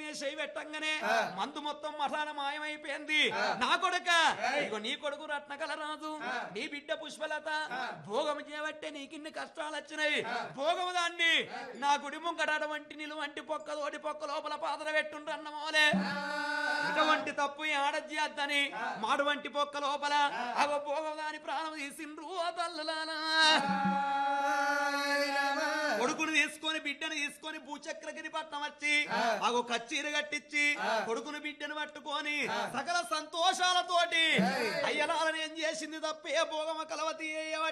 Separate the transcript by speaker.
Speaker 1: మీద చేయి పెట్టంగానే మందు మొత్తం మసాల మాయమైపోయింది నా కొడుక ఇగో నీ కొడుకు రత్నకల రాజు నీ బిడ్డ పుష్పలత భోగం చేయబట్టే నీకిన్ని కష్టాలు వచ్చినాయి భోగము దాన్ని నా గుడి ముంగట అటువంటి నిలువంటి పొక్క తోటి పొక్క లోపల పాత్ర పెట్టుండ్రు అన్నమోలే ఇటువంటి తప్పు ఆడజ్జేద్దని మాడు వంటి పొక్క లోపల అగో భోగం దాని ప్రాణం తీసిండ్రు ఆ తల్లులాలా కొడుకును తీసుకొని బిడ్డను తీసుకొని భూచక్రగిరి పట్నం వచ్చి అగో కచ్చీరు కట్టించి కొడుకును బిడ్డను పట్టుకొని సకల సంతోషాలతోటి అయ్యలాలని ఏం చేసింది తప్పే భోగమ కలవతి